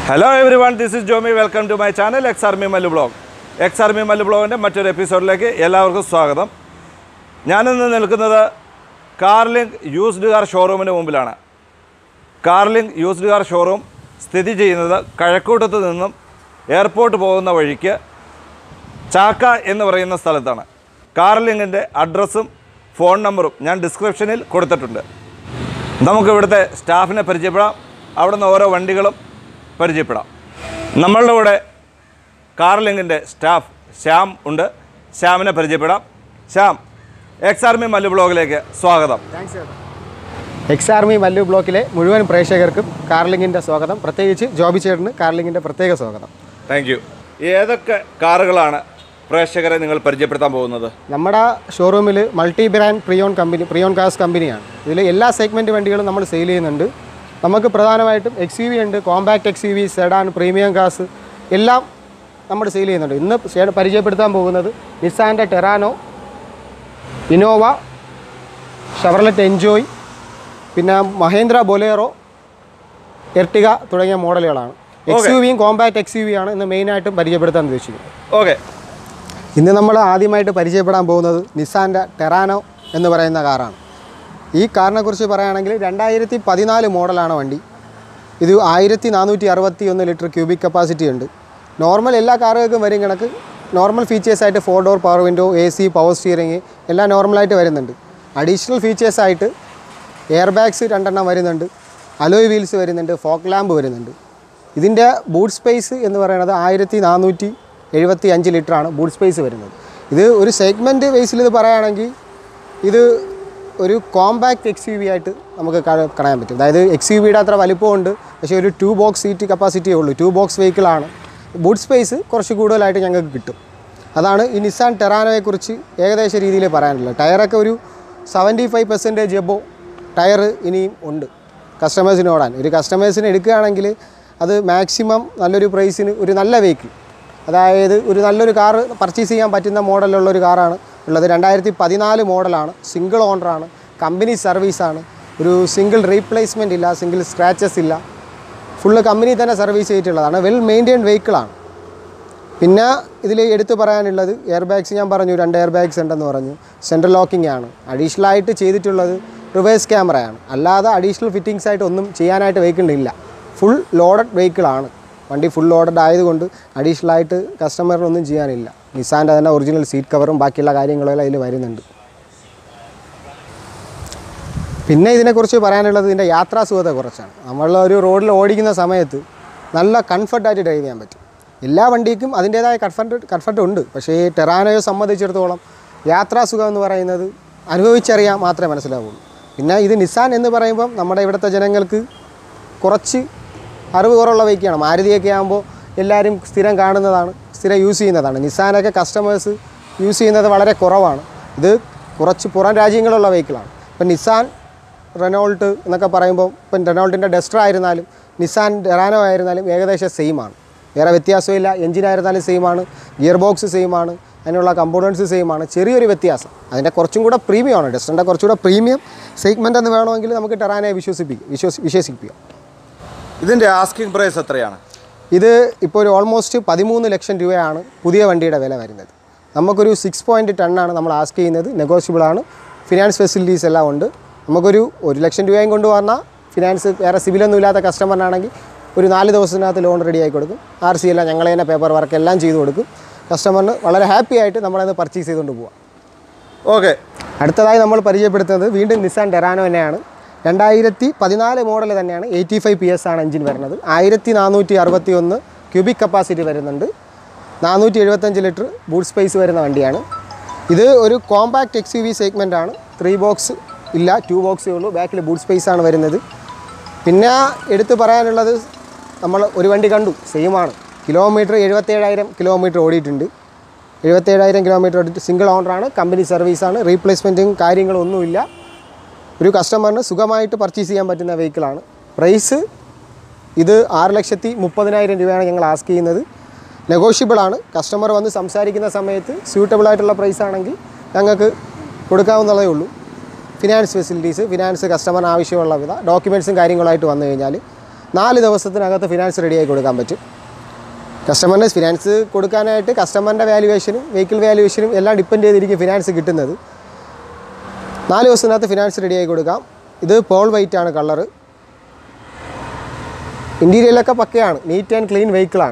hello every this is Jomy welcome to my channel ex army Mallu blog ex army Mallu ബ്ലോഗിൻ്റെ മറ്റൊരു എപ്പിസോഡിലേക്ക് എല്ലാവർക്കും സ്വാഗതം ഞാനിന്ന് നിൽക്കുന്നത് കാർലിംഗ് യൂസ്ഡ് കാർ ഷോറൂമിന് മുമ്പിലാണ് കാർലിംഗ് യൂസ്ഡ് കാർ ഷോറൂം സ്ഥിതി ചെയ്യുന്നത് കഴക്കൂട്ടത്ത് നിന്നും എയർപോർട്ട് പോകുന്ന വഴിക്ക് ചാക്ക എന്ന് പറയുന്ന സ്ഥലത്താണ് കാർലിങ്ങിൻ്റെ അഡ്രസ്സും ഫോൺ നമ്പറും ഞാൻ ഡിസ്ക്രിപ്ഷനിൽ കൊടുത്തിട്ടുണ്ട് നമുക്ക് ഇവിടുത്തെ സ്റ്റാഫിനെ പരിചയപ്പെടാം അവിടുന്ന് ഓരോ വണ്ടികളും പരിചയപ്പെടാം നമ്മളുടെ കൂടെ കാർലിങ്ങിൻ്റെ സ്റ്റാഫ് ശ്യാം ഉണ്ട് ശ്യാമിനെ പരിചയപ്പെടാം ശ്യാം എക്സ് ആർമി മല്ലു ബ്ലോഗിലേക്ക് സ്വാഗതം എക്സ് ആർമി മല്ലു ബ്ലോക്കിലെ മുഴുവൻ പ്രേക്ഷകർക്കും കാർലിങ്ങിൻ്റെ സ്വാഗതം പ്രത്യേകിച്ച് ജോബി ചേട്ടന് കാർലിങ്ങിൻ്റെ പ്രത്യേക സ്വാഗതം താങ്ക് യു ഏതൊക്കെ കാറുകളാണ് പ്രേക്ഷകരെ നിങ്ങൾ പരിചയപ്പെടുത്താൻ പോകുന്നത് നമ്മുടെ ഷോറൂമിൽ multi brand preowned company preowned cars കമ്പനിയാണ് ഇതിൽ എല്ലാ സെഗ്മെൻറ്റ് വണ്ടികളും നമ്മൾ സെയിൽ ചെയ്യുന്നുണ്ട് നമുക്ക് പ്രധാനമായിട്ടും എക്സ് യു വി ഉണ്ട് compact X U V sedan premium cars എല്ലാം നമ്മൾ സെയിൽ ചെയ്യുന്നുണ്ട് ഇന്ന് ചേ- പരിചയപ്പെടുത്താൻ പോകുന്നത് നിസാൻ്റെ ടെറാനോ ഇനോവ ഷവർലറ്റ് എൻജോയ് പിന്നെ മഹേന്ദ്ര ബൊലേറോ എർട്ടിക തുടങ്ങിയ മോഡലുകളാണ് എക്സ് യു വിയും കോമ്പാക്ട് എക്സ് യു വി ആണ് ഇന്ന് മെയിനായിട്ടും പരിചയപ്പെടുത്താൻ ഉദ്ദേശിക്കുന്നത് ഓക്കെ ഇന്ന് നമ്മൾ ആദ്യമായിട്ട് പരിചയപ്പെടാൻ പോകുന്നത് നിസാൻ്റെ ടെറാനോ എന്ന് പറയുന്ന കാറാണ് ഈ കാറിനെ കുറിച്ച് പറയുകയാണെങ്കിൽ രണ്ടായിരത്തി പതിനാല് മോഡലാണ് വണ്ടി ഇത് ആയിരത്തി നാനൂറ്റി അറുപത്തി ഒന്ന് ലിറ്റർ ക്യൂബിക് കപ്പാസിറ്റി ഉണ്ട് നോർമൽ എല്ലാ കാറുകൾക്കും വരും കണക്ക് നോർമൽ ഫീച്ചേഴ്സായിട്ട് four door power window A C power steering എല്ലാം നോർമലായിട്ട് വരുന്നുണ്ട് അഡീഷണൽ ഫീച്ചേഴ്സായിട്ട് എയർ ബാഗ്സ് രണ്ടെണ്ണം വരുന്നുണ്ട് അലോയ് വീൽസ് വരുന്നുണ്ട് ഫോക്ക് ലാമ്പ് വരുന്നുണ്ട് ഇതിൻ്റെ ബൂട്ട് സ്പേസ് എന്ന് പറയുന്നത് ആയിരത്തി നാനൂറ്റി എഴുപത്തി അഞ്ച് ലിറ്ററാണ് ബൂട്ട് സ്പേസ് വരുന്നത് ഇത് ഒരു സെഗ്മെൻറ്റ് ബേസിൽ ഇത് പറയുകയാണെങ്കിൽ ഇത് ഒരു കോമ്പാക്ട് എക്സ് യു വി ആയിട്ട് നമുക്ക് ക- കാണാൻ പറ്റും അതായത് എക്സ് യു വിയുടെ അത്ര വലിപ്പമുണ്ട് പക്ഷേ ഒരു ടു ബോക്സ് സീറ്റ് കപ്പാസിറ്റിയേ ഉള്ളൂ ടു ബോക്സ് വെഹിക്കിളാണ് ബൂട്ട് സ്പേസ് കുറച്ച് കൂടുതലായിട്ട് ഞങ്ങൾക്ക് കിട്ടും അതാണ് ഈ നിസാൻ ടെറാനോയെക്കുറിച്ച് ഏകദേശ രീതിയിൽ പറയാനുള്ളത് ടയറൊക്കെ ഒരു seventy five percentage above tyre ഇനിയും ഉണ്ട് കസ്റ്റമേഴ്സിന് ഓടാൻ ഒരു കസ്റ്റമേഴ്സിന് എടുക്കുകയാണെങ്കിൽ അത് മാക്സിമം നല്ലൊരു പ്രൈസിന് ഒരു നല്ല വെഹിക്കിൾ അതായത് ഒരു നല്ലൊരു കാറ് പർച്ചേസ് ചെയ്യാൻ പറ്റുന്ന മോഡലുള്ള ഒരു കാറാണ് ഉള്ളത് രണ്ടായിരത്തി പതിനാല് മോഡലാണ് സിംഗിൾ ഓണറാണ് കമ്പനി സർവീസാണ് ഒരു സിംഗിൾ റീപ്ലേസ്മെൻ്റ് ഇല്ല സിംഗിൾ സ്ക്രാച്ചസ് ഇല്ല ഫുള്ള് കമ്പനി തന്നെ സർവീസ് ചെയ്തിട്ടുള്ളതാണ് വെൽ മെയിൻറ്റെയിൻ വെഹിക്കിളാണ് പിന്നെ ഇതിൽ എടുത്തു പറയാനുള്ളത് എയർ ബാഗ്സ് ഞാൻ പറഞ്ഞു രണ്ട് എയർ ബാഗ്സ് ഉണ്ടെന്ന് പറഞ്ഞു സെൻട്രൽ ലോക്കിംഗ് ആണ് അഡീഷണൽ ആയിട്ട് ചെയ്തിട്ടുള്ളത് റിവേഴ്സ് ക്യാമറയാണ് അല്ലാതെ അഡീഷണൽ ഫിറ്റിങ്സ് ആയിട്ട് ഒന്നും ചെയ്യാനായിട്ട് വെഹിക്കിൾ ഇല്ല ഫുൾ ലോഡഡ് വെഹിക്കിളാണ് വണ്ടി ഫുൾ ലോഡഡ് ആയതുകൊണ്ട് അഡീഷണൽ ആയിട്ട് കസ്റ്റമറിനൊന്നും ചെയ്യാനില്ല നിസാൻ്റെ തന്നെ ഒറിജിനൽ സീറ്റ് കവറും ബാക്കിയുള്ള കാര്യങ്ങളെല്ലാം അതിൽ വരുന്നുണ്ട് പിന്നെ ഇതിനെക്കുറിച്ച് പറയാനുള്ളത് ഇതിൻ്റെ യാത്രാ സുഖത്തെക്കുറിച്ചാണ് നമ്മൾ ഒരു റോഡിൽ ഓടിക്കുന്ന സമയത്ത് നല്ല കംഫർട്ടായിട്ട് ഡ്രൈവ് ചെയ്യാൻ പറ്റും എല്ലാ വണ്ടിക്കും അതിൻ്റേതായ കംഫർട്ട് കംഫർട്ട് ഉണ്ട് പക്ഷേ ഈ ടെറാനോയെ സംബന്ധിച്ചിടത്തോളം യാത്രാ സുഖം എന്ന് പറയുന്നത് അനുഭവിച്ചറിയാൻ മാത്രമേ മനസ്സിലാവുള്ളൂ പിന്നെ ഇത് നിസാൻ എന്ന് പറയുമ്പം നമ്മുടെ ഇവിടുത്തെ ജനങ്ങൾക്ക് കുറച്ച് അറിവ് കുറവുള്ള ബൈക്കാണ് മാരുതിയൊക്കെ ആകുമ്പോൾ എല്ലാവരും സ്ഥിരം കാണുന്നതാണ് സ്ഥിരം യൂസ് ചെയ്യുന്നതാണ് നിസാനൊക്കെ കസ്റ്റമേഴ്സ് യൂസ് ചെയ്യുന്നത് വളരെ കുറവാണ് ഇത് കുറച്ച് പുറം രാജ്യങ്ങളുള്ള വെഹിക്കിളാണ് ഇപ്പം നിസാൻ റെനോൾട്ട് എന്നൊക്കെ പറയുമ്പോൾ ഇപ്പം റെനോൾട്ടിൻ്റെ ഡെസ്റ്റർ ആയിരുന്നാലും നിസാൻ ഡെറാനോ ആയിരുന്നാലും ഏകദേശം സെയിം ആണ് വേറെ വ്യത്യാസമില്ല എഞ്ചിനായിരുന്നാലും സെയിം ആണ് ഗിയർ ബോക്സ് സെയിം ആണ് അതിനുള്ള കമ്പോണൻസ് സെയിം ആണ് ചെറിയൊരു വ്യത്യാസം അതിൻ്റെ കുറച്ചും കൂടെ പ്രീമിയം ആണ് ഡെസ്റ്ററിൻ്റെ കുറച്ചുകൂടെ പ്രീമിയം സെഗ്മെൻ്റ് എന്ന് വേണമെങ്കിൽ നമുക്ക് ടെറാനെ വിശ്വസിപ്പിക്കും വിശ്വസി വിശ്വസിപ്പിക്കാം ഇതിൻ്റെ ആസ്കിംഗ് പ്രൈസ് എത്രയാണ് ഇത് ഇപ്പോൾ ഒരു ഓൾമോസ്റ്റ് പതിമൂന്ന് ലക്ഷം രൂപയാണ് പുതിയ വണ്ടിയുടെ വില വരുന്നത് നമുക്കൊരു സിക്സ് പോയിൻറ്റ് ടണ്ണാണ് നമ്മൾ ആസ്ക് ചെയ്യുന്നത് നെഗോഷ്യബിൾ ആണ് ഫിനാൻസ് ഫെസിലിറ്റീസ് എല്ലാം ഉണ്ട് നമുക്കൊരു ഒരു ലക്ഷം രൂപയും കൊണ്ട് വന്നാൽ ഫിനാൻസ് വേറെ സിവിലൊന്നും ഇല്ലാത്ത കസ്റ്റമറിനാണെങ്കിൽ ഒരു നാല് ദിവസത്തിനകത്ത് ലോൺ റെഡി ആയി കൊടുക്കും ആർ സി എല്ലാം ഞങ്ങൾ തന്നെ പേപ്പർ വർക്ക് എല്ലാം ചെയ്ത് കൊടുക്കും കസ്റ്റമറിന് വളരെ ഹാപ്പി ആയിട്ട് നമ്മളത് പർച്ചേസ് ചെയ്തുകൊണ്ട് പോവാം ഓക്കെ അടുത്തതായി നമ്മൾ പരിചയപ്പെടുത്തുന്നത് വീണ്ടും നിസാൻ ടെറാനോ തന്നെയാണ് രണ്ടായിരത്തി പതിനാല് മോഡൽ തന്നെയാണ് എയ്റ്റി ഫൈവ് പി എസ് ആണ് എഞ്ചിൻ വരുന്നത് ആയിരത്തി നാനൂറ്റി അറുപത്തി ഒന്ന് ക്യൂബിക് കപ്പാസിറ്റി വരുന്നുണ്ട് നാനൂറ്റി എഴുപത്തഞ്ച് ലിറ്റർ ബൂട്ട് സ്പേസ് വരുന്ന വണ്ടിയാണ് ഇത് ഒരു compact X U V segment ആണ് ത്രീ ബോക്സ് ഇല്ല ടു ബോക്സേ ഉള്ളൂ ബാക്കിൽ ബൂട്ട് സ്പേസ് ആണ് വരുന്നത് പിന്നെ എടുത്തു പറയാനുള്ളത് നമ്മൾ ഒരു വണ്ടി കണ്ടു സെയിം ആണ് കിലോമീറ്റർ എഴുപത്തേഴായിരം കിലോമീറ്റർ ഓടിയിട്ടുണ്ട് എഴുപത്തേഴായിരം കിലോമീറ്റർ ഓടിയിട്ട് സിംഗിൾ ഓണറാണ് കമ്പനി സർവീസാണ് റീപ്ലേസ്മെൻറ്റും കാര്യങ്ങളൊന്നുമില്ല ഒരു കസ്റ്റമറിന് സുഖമായിട്ട് പർച്ചേസ് ചെയ്യാൻ പറ്റുന്ന വെഹിക്കിളാണ് പ്രൈസ് ഇത് ആറ് ലക്ഷത്തി മുപ്പതിനായിരം രൂപയാണ് ഞങ്ങൾ ആസ്ക് ചെയ്യുന്നത് നെഗോഷ്യബിൾ ആണ് കസ്റ്റമർ വന്ന് സംസാരിക്കുന്ന സമയത്ത് സ്യൂട്ടബിൾ ആയിട്ടുള്ള പ്രൈസ് ആണെങ്കിൽ ഞങ്ങൾക്ക് കൊടുക്കാവുന്നതേ ഉള്ളൂ ഫിനാൻസ് ഫെസിലിറ്റീസ് ഫിനാൻസ് കസ്റ്റമറിന് ആവശ്യമുള്ള വിധ ഡോക്യുമെൻറ്റ്സും കാര്യങ്ങളായിട്ട് വന്നു കഴിഞ്ഞാൽ നാല് ദിവസത്തിനകത്ത് ഫിനാൻസ് റെഡിയായി കൊടുക്കാൻ പറ്റും കസ്റ്റമറിന് ഫിനാൻസ് കൊടുക്കാനായിട്ട് കസ്റ്റമറിൻ്റെ വാല്യുവേഷനും വെഹിക്കിൾ വാല്യുവേഷനും എല്ലാം ഡിപ്പെൻഡ് ചെയ്തിരിക്കും ഫിനാൻസ് കിട്ടുന്നത് നാല് ദിവസത്തിനകത്ത് ഫിനാൻസ് റെഡിയായി കൊടുക്കാം ഇത് പോൾ വൈറ്റ് ആണ് കളറ് ഇൻറ്റീരിയലൊക്കെ പക്കയാണ് നീറ്റ് ആൻഡ് ക്ലീൻ വെഹിക്കിളാണ്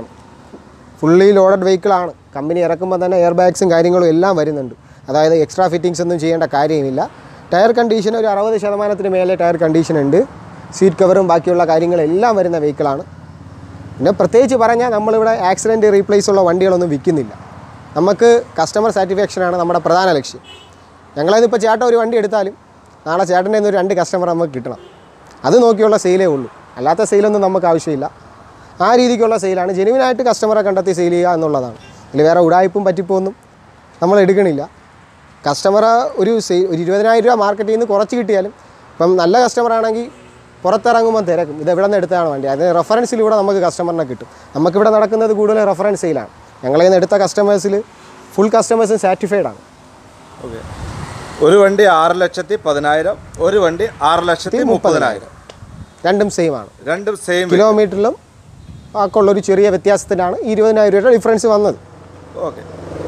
ഫുള്ളി ലോഡഡ് വെഹിക്കിളാണ് കമ്പനി ഇറക്കുമ്പോൾ തന്നെ എയർ ബാഗ്സും കാര്യങ്ങളും എല്ലാം വരുന്നുണ്ട് അതായത് എക്സ്ട്രാ ഫിറ്റിങ്സ് ഒന്നും ചെയ്യേണ്ട കാര്യമില്ല ടയർ കണ്ടീഷൻ ഒരു അറുപത് ശതമാനത്തിന് മേലെ ടയർ കണ്ടീഷൻ ഉണ്ട് സീറ്റ് കവറും ബാക്കിയുള്ള കാര്യങ്ങളെല്ലാം വരുന്ന വെഹിക്കിളാണ് പിന്നെ പ്രത്യേകിച്ച് പറഞ്ഞാൽ നമ്മളിവിടെ ആക്സിഡൻറ്റ് റീപ്ലേസ് ഉള്ള വണ്ടികളൊന്നും വിൽക്കുന്നില്ല നമുക്ക് കസ്റ്റമർ സാറ്റിസ്ഫാക്ഷനാണ് നമ്മുടെ പ്രധാന ലക്ഷ്യം ഞങ്ങളതിപ്പോൾ ചേട്ടൻ ഒരു വണ്ടി എടുത്താലും നാളെ ചേട്ടൻ്റെ ഒരു രണ്ട് കസ്റ്റമർ നമുക്ക് കിട്ടണം അത് നോക്കിയുള്ള സെയിലേ ഉള്ളൂ അല്ലാത്ത സെയിലൊന്നും നമുക്ക് ആവശ്യമില്ല ആ രീതിക്കുള്ള സെയിലാണ് ജെനുവിനായിട്ട് കസ്റ്റമറെ കണ്ടെത്തി സെയിൽ ചെയ്യുക എന്നുള്ളതാണ് ഇതിൽ വേറെ ഉടായ്പും പറ്റിപ്പൊന്നും നമ്മൾ എടുക്കണില്ല കസ്റ്റമർ ഒരു സെയിൽ ഒരു ഇരുപതിനായിരം രൂപ മാർക്കറ്റിൽ നിന്ന് കുറച്ച് കിട്ടിയാലും ഇപ്പം നല്ല കസ്റ്റമർ ആണെങ്കിൽ പുറത്തിറങ്ങുമ്പോൾ തിരക്കും ഇത് എവിടെ നിന്ന് എടുത്തതാണ് വണ്ടി അതിന് റെഫറൻസിലൂടെ നമുക്ക് കസ്റ്റമറിനെ കിട്ടും നമുക്കിവിടെ നടക്കുന്നത് കൂടുതൽ റെഫറൻസ് സെയിലാണ് ഞങ്ങളിൽ നിന്ന് എടുത്ത കസ്റ്റമേഴ്സിൽ ഫുൾ കസ്റ്റമേഴ്സും സാറ്റിസ്ഫൈഡ് ആണ് ഓക്കെ ഒരു വണ്ടി ആറ് ലക്ഷത്തി പതിനായിരം ഒരു വണ്ടി ആറ് ലക്ഷത്തി മുപ്പതിനായിരം രണ്ടും സെയിം ആണ് രണ്ടും സെയിം കിലോമീറ്ററിലും ആക്കുള്ളൊരു ചെറിയ വ്യത്യാസത്തിനാണ് ഈ ഇരുപതിനായിരം രൂപയുടെ ഡിഫറൻസ് വന്നത് ഓക്കെ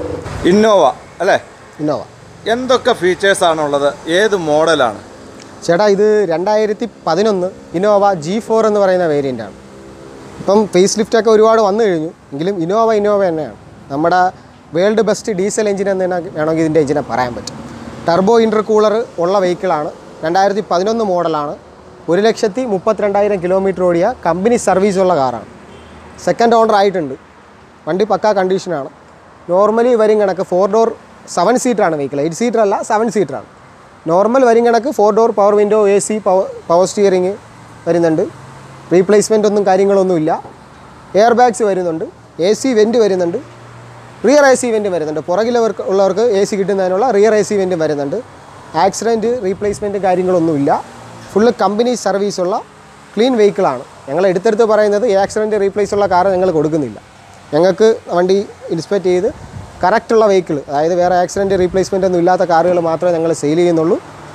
ഇന്നോവ അല്ലേ ഇന്നോവ എന്തൊക്കെ ഫീച്ചേഴ്സാണ് ഉള്ളത് ഏത് മോഡലാണ് ചേട്ടാ ഇത് രണ്ടായിരത്തി പതിനൊന്ന് ഇന്നോവ ജി ഫോർ എന്ന് പറയുന്ന വേരിയൻ്റാണ് ഇപ്പം ഫേസ് ലിഫ്റ്റൊക്കെ ഒരുപാട് വന്നു കഴിഞ്ഞു എങ്കിലും ഇന്നോവ ഇന്നോവ തന്നെയാണ് നമ്മുടെ വേൾഡ് ബെസ്റ്റ് ഡീസൽ എഞ്ചിൻ എന്ന് തന്നെ വേണമെങ്കിൽ ഇതിൻ്റെ എഞ്ചിനെ പറയാൻ പറ്റും ടർബോ ഇൻ്റർകൂളർ ഉള്ള വെഹിക്കിളാണ് രണ്ടായിരത്തി പതിനൊന്ന് മോഡലാണ് ഒരു ലക്ഷത്തി മുപ്പത്തിരണ്ടായിരം കിലോമീറ്റർ ഓടിയ കമ്പനി സർവീസ് ഉള്ള കാറാണ് സെക്കൻഡ് ഓണർ ആയിട്ടുണ്ട് വണ്ടി പക്കാ കണ്ടീഷനാണ് നോർമലി വരും കണക്ക് ഫോർ ഡോർ സെവൻ സീറ്ററാണ് വെഹിക്കിൾ എയ്റ്റ് സീറ്റർ അല്ല സെവൻ സീറ്ററാണ് നോർമൽ വരും കണക്ക് four door power window A C power power steering വരുന്നുണ്ട് റീപ്ലേസ്മെൻ്റ് ഒന്നും കാര്യങ്ങളൊന്നുമില്ല എയർ ബാഗ്സ് വരുന്നുണ്ട് എ സി വെൻറ്റ് വരുന്നുണ്ട് റിയർ എ സി വെൻറ്റ് വരുന്നുണ്ട് പുറകിലവർക്ക് ഉള്ളവർക്ക് എ സി കിട്ടുന്നതിനുള്ള റിയർ എ സി വെൻറ്റ് വരുന്നുണ്ട് ആക്സിഡൻറ്റ് റീപ്ലേസ്മെൻറ്റ് കാര്യങ്ങളൊന്നുമില്ല ഫുള്ള് കമ്പനി സർവീസുള്ള ക്ലീൻ വെഹിക്കിളാണ് ഞങ്ങൾ എടുത്തെടുത്ത് പറയുന്നത് ഈ ആക്സിഡൻറ്റ് റീപ്ലേസ് ഉള്ള കാർ ഞങ്ങൾ കൊടുക്കുന്നില്ല ഞങ്ങൾക്ക് വണ്ടി ഇൻസ്പെക്ട് ചെയ്ത് കറക്റ്റുള്ള വെഹിക്കിൾ അതായത് വേറെ ആക്സിഡൻറ്റ് റീപ്ലേസ്മെൻ്റ് ഒന്നും ഇല്ലാത്ത കാറുകൾ മാത്രമേ ഞങ്ങൾ സെയിൽ ചെയ്യുന്നുള്ളൂ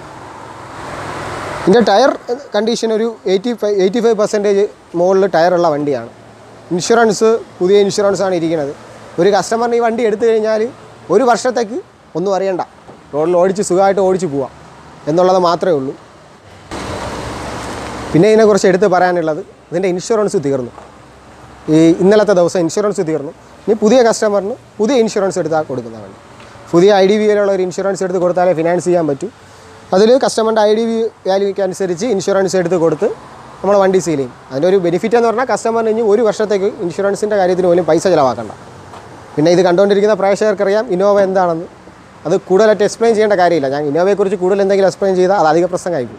ഇതിൻ്റെ ടയർ കണ്ടീഷൻ ഒരു eighty five eighty five percentage മുകളിൽ ടയറുള്ള വണ്ടിയാണ് ഇൻഷുറൻസ് പുതിയ ഇൻഷുറൻസ് ആണ് ഇരിക്കുന്നത് ഒരു കസ്റ്റമറിന് ഈ വണ്ടി എടുത്തു കഴിഞ്ഞാൽ ഒരു വർഷത്തേക്ക് ഒന്നും അറിയണ്ട റോഡിൽ ഓടിച്ച് സുഖമായിട്ട് ഓടിച്ച് പോവാം എന്നുള്ളത് മാത്രമേ ഉള്ളൂ പിന്നെ ഇതിനെക്കുറിച്ച് എടുത്ത് പറയാനുള്ളത് ഇതിൻ്റെ ഇൻഷുറൻസ് തീർന്നു ഈ ഇന്നലത്തെ ദിവസം ഇൻഷുറൻസ് തീർന്നു ഇനി പുതിയ കസ്റ്റമറിന് പുതിയ ഇൻഷുറൻസ് എടുത്താൽ കൊടുക്കുന്ന വണ്ടി പുതിയ ഐ ഡി വിയിലുള്ള ഒരു ഇൻഷുറൻസ് എടുത്ത് കൊടുത്താലേ ഫിനാൻസ് ചെയ്യാൻ പറ്റൂ അതിൽ കസ്റ്റമറിൻ്റെ ഐ ഡി വി വാല്യൂക്ക് അനുസരിച്ച് ഇൻഷുറൻസ് എടുത്ത് കൊടുത്ത് നമ്മൾ വണ്ടി സീൽ ചെയ്യും അതിൻ്റെ ഒരു ബെനിഫിറ്റ് എന്ന് പറഞ്ഞാൽ കസ്റ്റമറിന് ഇനി ഒരു വർഷത്തേക്ക് ഇൻഷുറൻസിൻ്റെ കാര്യത്തിന് പോലും പൈസ ചിലവാക്കണ്ട പിന്നെ ഇത് കണ്ടുകൊണ്ടിരിക്കുന്ന പ്രേക്ഷകർക്കറിയാം ഇന്നോവ എന്താണെന്ന് അത് കൂടുതലായിട്ട് എക്സ്പ്ലെയിൻ ചെയ്യേണ്ട കാര്യമില്ല ഞാൻ ഇന്നോവയെക്കുറിച്ച് കൂടുതൽ എന്തെങ്കിലും എക്സ്പ്ലെയിൻ ചെയ്താൽ അത് അധിക പ്രസംഗമായിരിക്കും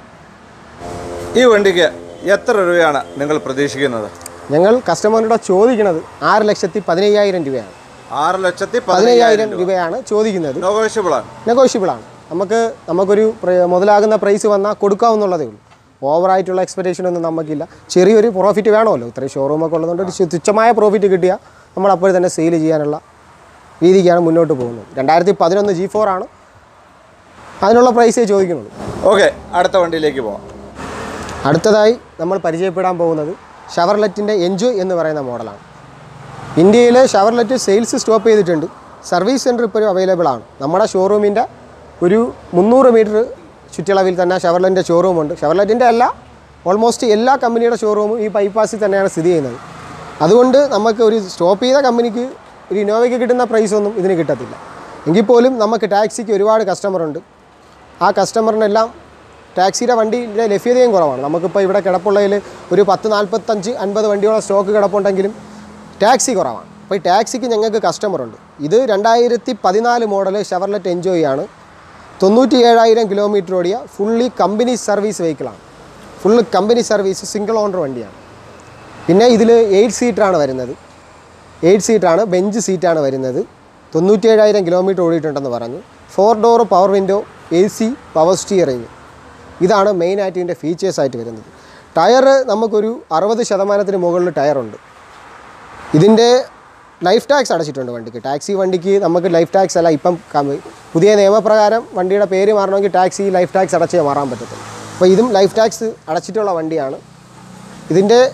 ഈ വണ്ടിക്ക് എത്ര രൂപയാണ് നിങ്ങൾ പ്രതീക്ഷിക്കുന്നത് ഞങ്ങൾ കസ്റ്റമറിനോട് ചോദിക്കുന്നത് ആറ് ലക്ഷത്തി പതിനയ്യായിരം രൂപയാണ് ആറ് ലക്ഷത്തി പതിനയ്യായിരം പതിനയ്യായിരം രൂപയാണ് ചോദിക്കുന്നത് നെഗോഷ്യബിൾ ആണ് നെഗോഷ്യബിൾ ആണ് നമുക്ക് നമുക്കൊരു പ്ര- മുതലാകുന്ന പ്രൈസ് വന്നാൽ കൊടുക്കാവുന്നുള്ളതേ ഉള്ളൂ ഓവറായിട്ടുള്ള എക്സ്പെക്ടേഷൻ ഒന്നും നമുക്കില്ല ചെറിയൊരു പ്രോഫിറ്റ് വേണമല്ലോ ഇത്രയും ഷോറൂമൊക്കെ ഉള്ളതുകൊണ്ട് ഒരു ചു- തുച്ഛമായ പ്രോഫിറ്റ് കിട്ടിയാൽ നമ്മൾ അപ്പോൾ തന്നെ സെയിൽ ചെയ്യാനുള്ള രീതിക്കാണ് മുന്നോട്ട് പോകുന്നത് രണ്ടായിരത്തി പതിനൊന്ന് ജി ഫോർ ആണ് അതിനുള്ള പ്രൈസേ ചോദിക്കുന്നുള്ളൂ ഓക്കെ അടുത്ത വണ്ടിയിലേക്ക് പോവാം അടുത്തതായി നമ്മൾ പരിചയപ്പെടാൻ പോകുന്നത് ഷവർലെറ്റിൻ്റെ എൻജോയ് എന്ന് പറയുന്ന മോഡലാണ് ഇന്ത്യയിൽ ഷവർലെറ്റ് സെയിൽസ് സ്റ്റോപ്പ് ചെയ്തിട്ടുണ്ട് സർവീസ് സെൻറ്റർ ഇപ്പോഴും അവൈലബിൾ ആണ് നമ്മുടെ ഷോറൂമിൻ്റെ ഒരു മുന്നൂറ് മീറ്റർ ചുറ്റളവിൽ തന്നെ ഷവർലെറ്റിൻ്റെ ഷോറൂമുണ്ട് ഷവർലെറ്റിൻ്റെ അല്ല ഓൾമോസ്റ്റ് എല്ലാ കമ്പനിയുടെ ഷോറൂമും ഈ ബൈപ്പാസിൽ തന്നെയാണ് സ്ഥിതി ചെയ്യുന്നത് അതുകൊണ്ട് നമുക്ക് ഒരു സ്റ്റോപ്പ് ചെയ്ത കമ്പനിക്ക് ഒരു ഇന്നോവയ്ക്ക് കിട്ടുന്ന പ്രൈസൊന്നും ഇതിന് കിട്ടത്തില്ല എങ്കിൽ പോലും നമുക്ക് ടാക്സിക്ക് ഒരുപാട് കസ്റ്റമറുണ്ട് ആ കസ്റ്റമറിനെല്ലാം ടാക്സിയുടെ വണ്ടിയുടെ ലഭ്യതയും കുറവാണ് നമുക്കിപ്പോൾ ഇവിടെ കിടപ്പുള്ളതിൽ ഒരു പത്ത് നാൽപ്പത്തഞ്ച് അൻപത് വണ്ടിയോളം സ്റ്റോക്ക് കിടപ്പുണ്ടെങ്കിലും ടാക്സി കുറവാണ് അപ്പോൾ ഈ ടാക്സിക്ക് ഞങ്ങൾക്ക് കസ്റ്റമറുണ്ട് ഇത് രണ്ടായിരത്തി പതിനാല് മോഡൽ ഷവർലെറ്റ് എൻജോയ് ആണ് തൊണ്ണൂറ്റി ഏഴായിരം കിലോമീറ്റർ ഓടിയ ഫുള്ളി കമ്പനി സർവീസ് വെഹിക്കിളാണ് full company service single owner വണ്ടിയാണ് പിന്നെ ഇതിൽ എയ്റ്റ് സീറ്ററാണ് വരുന്നത് എയ്റ്റ് സീറ്റാണ് ബെഞ്ച് സീറ്റാണ് വരുന്നത് തൊണ്ണൂറ്റേഴായിരം കിലോമീറ്റർ ഓടിയിട്ടുണ്ടെന്ന് പറഞ്ഞു four door power window A C power steering ഇതാണ് മെയിനായിട്ട് ഇതിൻ്റെ ഫീച്ചേഴ്സായിട്ട് വരുന്നത് ടയർ നമുക്കൊരു അറുപത് ശതമാനത്തിന് മുകളിൽ ടയറുണ്ട് ഇതിൻ്റെ ലൈഫ് ടാക്സ് അടച്ചിട്ടുണ്ട് വണ്ടിക്ക് ടാക്സി വണ്ടിക്ക് നമുക്ക് ലൈഫ് ടാക്സ് അല്ല ഇപ്പം കമ്മി- പുതിയ നിയമപ്രകാരം വണ്ടിയുടെ പേര് മാറണമെങ്കിൽ ടാക്സി ലൈഫ് ടാക്സ് അടച്ചേ മാറാൻ പറ്റത്തുള്ളൂ അപ്പോൾ ഇതും ലൈഫ് ടാക്സ് അടച്ചിട്ടുള്ള വണ്ടിയാണ് ഇതിൻ്റെ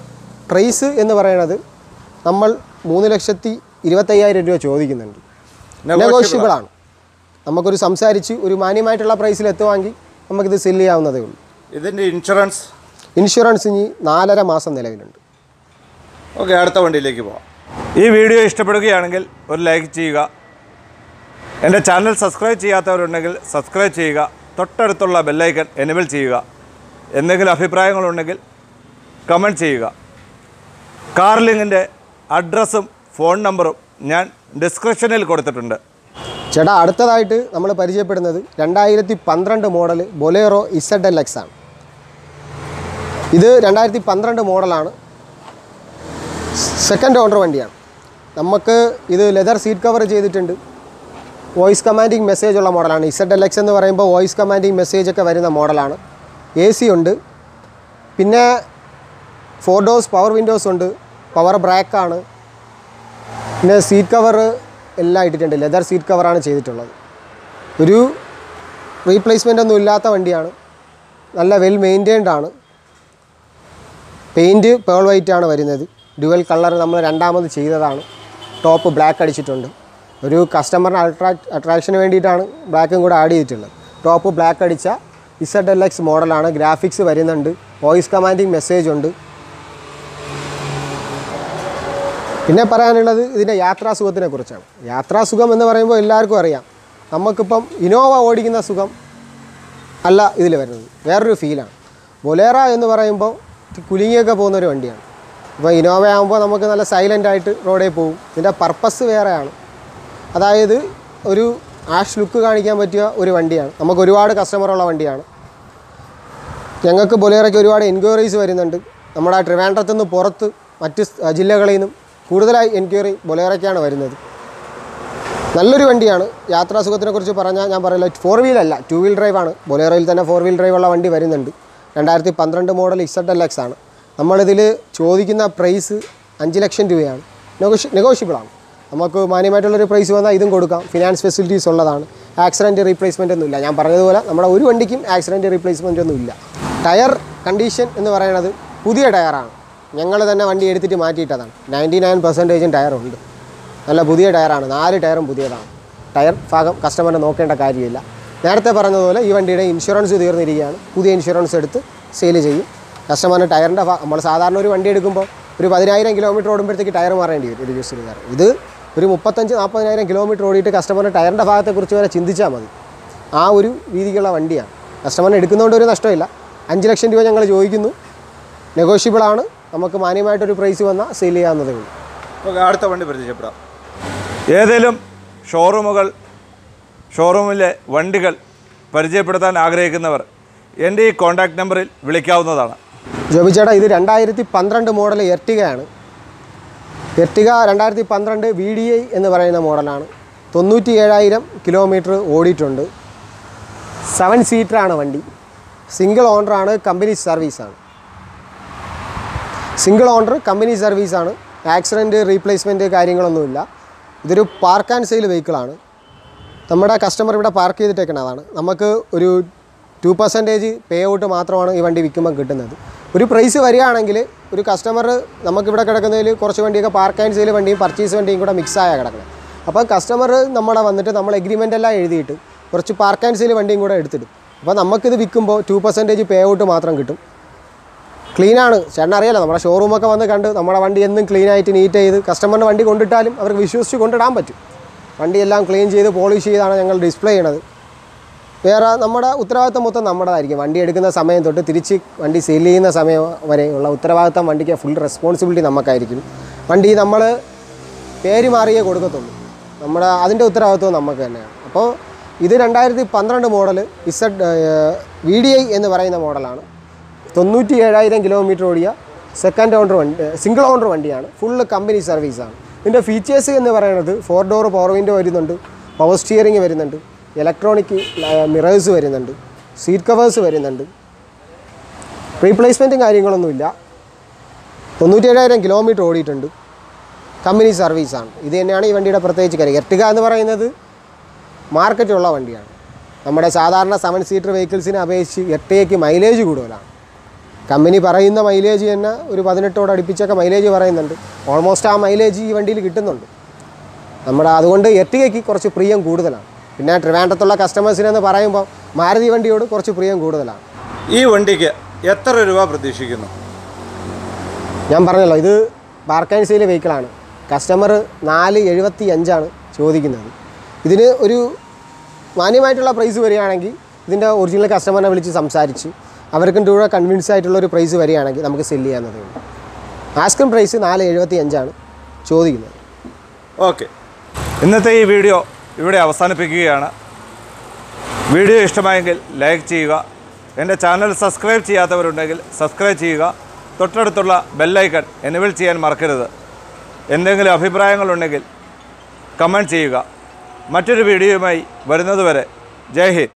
പ്രൈസ് എന്ന് പറയുന്നത് നമ്മൾ മൂന്ന് ലക്ഷത്തി ഇരുപത്തയ്യായിരം രൂപ ചോദിക്കുന്നുണ്ട് നെഗോഷ്യബിൾ ആണ് നമുക്കൊരു സംസാരിച്ച് ഒരു മാന്യമായിട്ടുള്ള പ്രൈസിൽ എത്തുവാണെങ്കിൽ നമുക്കിത് സെല്ല് ചെയ്യാവുന്നതേ ഉള്ളൂ ഇതിൻ്റെ ഇൻഷുറൻസ് ഇൻഷുറൻസ് ഇനി നാലര മാസം നിലവിലുണ്ട് ഓക്കെ അടുത്ത വണ്ടിയിലേക്ക് പോകാം ഈ വീഡിയോ ഇഷ്ടപ്പെടുകയാണെങ്കിൽ ഒരു ലൈക്ക് ചെയ്യുക എൻ്റെ ചാനൽ സബ്സ്ക്രൈബ് ചെയ്യാത്തവരുണ്ടെങ്കിൽ സബ്സ്ക്രൈബ് ചെയ്യുക തൊട്ടടുത്തുള്ള ബെല്ലൈക്കൺ എനേബിൾ ചെയ്യുക എന്തെങ്കിലും അഭിപ്രായങ്ങളുണ്ടെങ്കിൽ കമൻറ്റ് ചെയ്യുക കാർ ലിങ്കിൻ്റെ അഡ്രസ്സും ഫോൺ നമ്പറും ഞാൻ ഡിസ്ക്രിപ്ഷനിൽ കൊടുത്തിട്ടുണ്ട് ചേട്ടാ അടുത്തതായിട്ട് നമ്മൾ പരിചയപ്പെടുന്നത് രണ്ടായിരത്തി പന്ത്രണ്ട് model Bolero Z L X ആണ് ഇത് രണ്ടായിരത്തി പന്ത്രണ്ട് മോഡലാണ് സെക്കൻഡ് ഓണർ വണ്ടിയാണ് നമുക്ക് ഇത് ലെതർ സീറ്റ് കവർ ചെയ്തിട്ടുണ്ട് വോയിസ് കമാൻഡിങ് മെസ്സേജ് ഉള്ള മോഡലാണ് ഇസഡ് എൽ എക്സ് എന്ന് പറയുമ്പോൾ വോയിസ് കമാൻഡിങ് മെസ്സേജ് ഒക്കെ വരുന്ന മോഡലാണ് എ സി ഉണ്ട് പിന്നെ ഫോർ ഡോസ് പവർ വിൻഡോസ് ഉണ്ട് പവർ ബ്രേക്കാണ് പിന്നെ സീറ്റ് കവർ എല്ലാം ഇട്ടിട്ടുണ്ട് ലെതർ സീറ്റ് കവറാണ് ചെയ്തിട്ടുള്ളത് ഒരു റീപ്ലേസ്മെൻ്റ് ഒന്നും ഇല്ലാത്ത വണ്ടിയാണ് നല്ല വെൽ മെയിൻറ്റൈൻഡ് ആണ് പെയിൻറ്റ് പേൾ വൈറ്റ് ആണ് വരുന്നത് ഡ്യുവൽ കളർ നമ്മൾ രണ്ടാമത് ചെയ്തതാണ് ടോപ്പ് ബ്ലാക്ക് അടിച്ചിട്ടുണ്ട് ഒരു കസ്റ്റമറിന് അട്രാക്ട് അട്രാക്ഷന് വേണ്ടിയിട്ടാണ് ബ്ലാക്കും കൂടെ ആഡ് ചെയ്തിട്ടുള്ളത് ടോപ്പ് ബ്ലാക്ക് അടിച്ച ഇസഡ് എൽ എക്സ് മോഡലാണ് ഗ്രാഫിക്സ് വരുന്നുണ്ട് വോയിസ് കമാൻഡിങ് മെസ്സേജ് ഉണ്ട് പിന്നെ പറയാനുള്ളത് ഇതിൻ്റെ യാത്രാസുഖത്തിനെ കുറിച്ചാണ് യാത്രാസുഖം എന്ന് പറയുമ്പോൾ എല്ലാവർക്കും അറിയാം നമുക്കിപ്പം ഇനോവ ഓടിക്കുന്ന സുഖം അല്ല ഇതിൽ വരുന്നത് വേറൊരു ഫീലാണ് ബൊലേറ എന്ന് പറയുമ്പോൾ കുലുങ്ങിയൊക്കെ പോകുന്ന ഒരു വണ്ടിയാണ് ഇപ്പോൾ ഇനോവ ആകുമ്പോൾ നമുക്ക് നല്ല സൈലൻ്റ് ആയിട്ട് റോഡിൽ പോകും ഇതിൻ്റെ പർപ്പസ് വേറെയാണ് അതായത് ഒരു ആഷ് ലുക്ക് കാണിക്കാൻ പറ്റിയ ഒരു വണ്ടിയാണ് നമുക്ക് ഒരുപാട് കസ്റ്റമറുള്ള വണ്ടിയാണ് ഞങ്ങൾക്ക് ബൊലേറയ്ക്ക് ഒരുപാട് എൻക്വയറീസ് വരുന്നുണ്ട് നമ്മുടെ ട്രിവാൻഡ്രത്തു നിന്ന് പുറത്ത് മറ്റ് സ് ജില്ലകളിൽ നിന്നും കൂടുതലായി എൻക്വയറി ബൊലേറയ്ക്കാണ് വരുന്നത് നല്ലൊരു വണ്ടിയാണ് യാത്രാസുഖത്തിനെ കുറിച്ച് പറഞ്ഞാൽ ഞാൻ പറയില്ല ഫോർ വീലല്ല ടു വീൽ ഡ്രൈവാണ് ബൊലേറോയിൽ തന്നെ ഫോർ വീൽ ഡ്രൈവ് ഉള്ള വണ്ടി വരുന്നുണ്ട് രണ്ടായിരത്തി പന്ത്രണ്ട് മോഡൽ ഇസഡ് എൽ എക്സ് ആണ് നമ്മളിതിൽ ചോദിക്കുന്ന പ്രൈസ് അഞ്ച് ലക്ഷം രൂപയാണ് നെഗോഷ്യ നെഗോഷ്യബിളാണ് നമുക്ക് മാന്യമായിട്ടുള്ളൊരു പ്രൈസ് വന്നാൽ ഇതും കൊടുക്കാം ഫിനാൻസ് ഫെസിലിറ്റീസ് ഉള്ളതാണ് ആക്സിഡൻറ്റ് റീപ്ലേസ്മെൻ്റ് ഒന്നും ഇല്ല ഞാൻ പറഞ്ഞതുപോലെ നമ്മുടെ ഒരു വണ്ടിക്കും ആക്സിഡൻറ്റ് റീപ്ലേസ്മെൻ്റ് ഒന്നും ഇല്ല ടയർ കണ്ടീഷൻ എന്ന് പറയുന്നത് പുതിയ ടയറാണ് ഞങ്ങൾ തന്നെ വണ്ടി എടുത്തിട്ട് മാറ്റിയിട്ടതാണ് നയൻറ്റി നയൻ പെർസെൻറ്റേജും ടയറുണ്ട് നല്ല പുതിയ ടയറാണ് നാല് ടയറും പുതിയതാണ് ടയർ ഭാഗം കസ്റ്റമറിന് നോക്കേണ്ട കാര്യമില്ല നേരത്തെ പറഞ്ഞതുപോലെ ഈ വണ്ടിയുടെ ഇൻഷുറൻസ് തീർന്നിരിക്കുകയാണ് പുതിയ ഇൻഷുറൻസ് എടുത്ത് സെയിൽ ചെയ്യും കസ്റ്റമറിന് ടയറിൻ്റെ നമ്മൾ സാധാരണ ഒരു വണ്ടി എടുക്കുമ്പോൾ ഒരു പതിനായിരം കിലോമീറ്റർ ഓടുമ്പോഴത്തേക്ക് ടയർ മാറേണ്ടി വരും ഒരു യൂസ് ടയർ ഇത് ഒരു മുപ്പത്തഞ്ച് നാൽപ്പതിനായിരം കിലോമീറ്റർ ഓടിയിട്ട് കസ്റ്റമറിന് ടയറിൻ്റെ ഭാഗത്തെക്കുറിച്ച് വരെ ചിന്തിച്ചാൽ മതി ആ ഒരു രീതിക്കുള്ള വണ്ടിയാണ് കസ്റ്റമറിന് എടുക്കുന്നതുകൊണ്ട് ഒരു നഷ്ടമില്ല അഞ്ച് ലക്ഷം രൂപ ഞങ്ങൾ ചോദിക്കുന്നു നെഗോഷ്യബിൾ ആണ് നമുക്ക് മാന്യമായിട്ടൊരു പ്രൈസ് വന്നാൽ സെയിൽ ചെയ്യാവുന്നതേ ഉള്ളൂ ഓക്കെ അടുത്ത വണ്ടി പരിചയപ്പെടാം ഏതെങ്കിലും ഷോറൂമുകൾ ഷോറൂമിലെ വണ്ടികൾ പരിചയപ്പെടുത്താൻ ആഗ്രഹിക്കുന്നവർ എൻ്റെ ഈ കോൺടാക്റ്റ് നമ്പറിൽ വിളിക്കാവുന്നതാണ് ജോബി ചേട്ടാ ഇത് രണ്ടായിരത്തി പന്ത്രണ്ട് മോഡൽ എർട്ടികയാണ് എർട്ടിക രണ്ടായിരത്തി പന്ത്രണ്ട് വി ഡി ഐ എന്ന് പറയുന്ന മോഡലാണ് തൊണ്ണൂറ്റി ഏഴായിരം കിലോമീറ്റർ ഓടിയിട്ടുണ്ട് സെവൻ സീറ്ററാണ് വണ്ടി സിംഗിൾ ഓണറാണ് കമ്പനി സർവീസാണ് സിംഗിൾ ഓണർ കമ്പനി സർവീസാണ് ആക്സിഡൻറ്റ് റീപ്ലേസ്മെൻറ്റ് കാര്യങ്ങളൊന്നുമില്ല ഇതൊരു പാർക്ക് ആൻഡ് സെയിൽ വെഹിക്കിളാണ് നമ്മുടെ കസ്റ്റമർ ഇവിടെ പാർക്ക് ചെയ്തിട്ടേക്കുന്നതാണ് നമുക്ക് ഒരു ടു പെർസെൻറ്റേജ് പേ ഔട്ട് മാത്രമാണ് ഈ വണ്ടി വിൽക്കുമ്പോൾ കിട്ടുന്നത് ഒരു പ്രൈസ് വരികയാണെങ്കിൽ ഒരു കസ്റ്റമർ നമുക്കിവിടെ കിടക്കുന്നതിൽ കുറച്ച് വണ്ടിയൊക്കെ പാർക്ക് ആൻഡ് സെയിൽ വണ്ടിയും പർച്ചേസ് വണ്ടിയും കൂടെ മിക്സ് ആയാണ് കിടക്കുന്നത് അപ്പോൾ കസ്റ്റമർ നമ്മളെ വന്നിട്ട് നമ്മൾ എഗ്രിമെൻ്റ് എല്ലാം എഴുതിയിട്ട് കുറച്ച് പാർക്ക് ആൻഡ് സെയിൽ വണ്ടിയും കൂടെ എടുത്തിടും അപ്പോൾ നമുക്കിത് വിൽക്കുമ്പോൾ ടു പെർസെൻറ്റേജ് പേ ഔട്ട് മാത്രം കിട്ടും ക്ലീനാണ് ചേട്ടൻ അറിയാലോ നമ്മുടെ ഷോറൂമൊക്കെ വന്ന് കണ്ട് നമ്മുടെ വണ്ടി എന്നും ക്ലീൻ ആയിട്ട് നീറ്റ് ചെയ്ത് കസ്റ്റമറിൻ്റെ വണ്ടി കൊണ്ടിട്ടാലും അവർക്ക് വിശ്വസിച്ച് കൊണ്ടിടാൻ പറ്റും വണ്ടിയെല്ലാം ക്ലീൻ ചെയ്ത് പോളിഷ് ചെയ്താണ് ഞങ്ങൾ ഡിസ്പ്ലേ ചെയ്യണത് വേറെ നമ്മുടെ ഉത്തരവാദിത്തം മൊത്തം നമ്മുടേതായിരിക്കും വണ്ടി എടുക്കുന്ന സമയം തൊട്ട് തിരിച്ച് വണ്ടി സെയിൽ ചെയ്യുന്ന സമയം വരെയുള്ള ഉത്തരവാദിത്തം വണ്ടിക്ക് ഫുൾ റെസ്പോൺസിബിലിറ്റി നമുക്കായിരിക്കും വണ്ടി നമ്മൾ പേര് മാറിയേ കൊടുക്കത്തുള്ളൂ നമ്മുടെ അതിൻ്റെ ഉത്തരവാദിത്വം നമുക്ക് തന്നെയാണ് അപ്പോൾ ഇത് രണ്ടായിരത്തി പന്ത്രണ്ട് model Z V D I എന്ന് പറയുന്ന മോഡലാണ് തൊണ്ണൂറ്റി ഏഴായിരം കിലോമീറ്റർ ഓടിയ സെക്കൻഡ് ഓണർ വണ്ടി സിംഗിൾ ഓണർ വണ്ടിയാണ് ഫുള്ള് കമ്പനി സർവീസാണ് ഇതിൻ്റെ ഫീച്ചേഴ്സ് എന്ന് പറയുന്നത് ഫോർ ഡോർ പവർ വിൻഡോ വരുന്നുണ്ട് പവർ സ്റ്റിയറിംഗ് വരുന്നുണ്ട് ഇലക്ട്രോണിക് മിറേഴ്സ് വരുന്നുണ്ട് സീറ്റ് കവേഴ്സ് വരുന്നുണ്ട് റീപ്ലേസ്മെൻറ്റും കാര്യങ്ങളൊന്നുമില്ല തൊണ്ണൂറ്റേഴായിരം കിലോമീറ്റർ ഓടിയിട്ടുണ്ട് കമ്പനി സർവീസാണ് ഇത് തന്നെയാണ് ഈ വണ്ടിയുടെ പ്രത്യേകിച്ച് കാര്യം എർട്ടിക എന്ന് പറയുന്നത് മാർക്കറ്റുള്ള വണ്ടിയാണ് നമ്മുടെ സാധാരണ സെവൻ സീറ്റർ വെഹിക്കിൾസിനെ അപേക്ഷിച്ച് എർട്ടികയ്ക്ക് മൈലേജ് കൂടുതലാണ് കമ്പനി പറയുന്ന മൈലേജ് തന്നെ ഒരു പതിനെട്ടോട് അടുപ്പിച്ചൊക്കെ മൈലേജ് പറയുന്നുണ്ട് ഓൾമോസ്റ്റ് ആ മൈലേജ് ഈ വണ്ടിയിൽ കിട്ടുന്നുണ്ട് നമ്മുടെ അതുകൊണ്ട് എർട്ടിഗയ്ക്ക് കുറച്ച് പ്രിയം കൂടുതലാണ് പിന്നെ ട്രിവാൻഡ്രത്തുള്ള കസ്റ്റമേഴ്സിനെന്ന് പറയുമ്പോൾ മാരുതി വണ്ടിയോട് കുറച്ച് പ്രിയം കൂടുതലാണ് ഈ വണ്ടിക്ക് എത്ര രൂപ പ്രതീക്ഷിക്കുന്നു ഞാൻ പറഞ്ഞല്ലോ ഇത് ബാർക്കാൻസിയിലെ വെഹിക്കിളാണ് കസ്റ്റമർ നാല് എഴുപത്തി അഞ്ചാണ് ചോദിക്കുന്നത് ഇതിന് ഒരു മാന്യമായിട്ടുള്ള പ്രൈസ് വരികയാണെങ്കിൽ ഇതിൻ്റെ ഒറിജിനൽ കസ്റ്റമറിനെ വിളിച്ച് സംസാരിച്ച് അവർക്കും കൂടെ കൺവിൻസ് ആയിട്ടുള്ള ഒരു പ്രൈസ് വരികയാണെങ്കിൽ നമുക്ക് സെല്ല് ചെയ്യാവുന്നതേ ഉള്ളൂ ആസ്കിൻ പ്രൈസ് നാല് എഴുപത്തി അഞ്ചാണ് ചോദിക്കുന്നത് ഓക്കെ ഇന്നത്തെ ഈ വീഡിയോ ഇവിടെ അവസാനിപ്പിക്കുകയാണ് വീഡിയോ ഇഷ്ടമായെങ്കിൽ ലൈക്ക് ചെയ്യുക എൻ്റെ ചാനൽ സബ്സ്ക്രൈബ് ചെയ്യാത്തവരുണ്ടെങ്കിൽ സബ്സ്ക്രൈബ് ചെയ്യുക തൊട്ടടുത്തുള്ള ബെല്ലൈക്കൺ എനേബിൾ ചെയ്യാൻ മറക്കരുത് എന്തെങ്കിലും അഭിപ്രായങ്ങളുണ്ടെങ്കിൽ കമൻറ്റ് ചെയ്യുക മറ്റൊരു വീഡിയോയുമായി വരുന്നതുവരെ ജയ് ഹിന്ദ്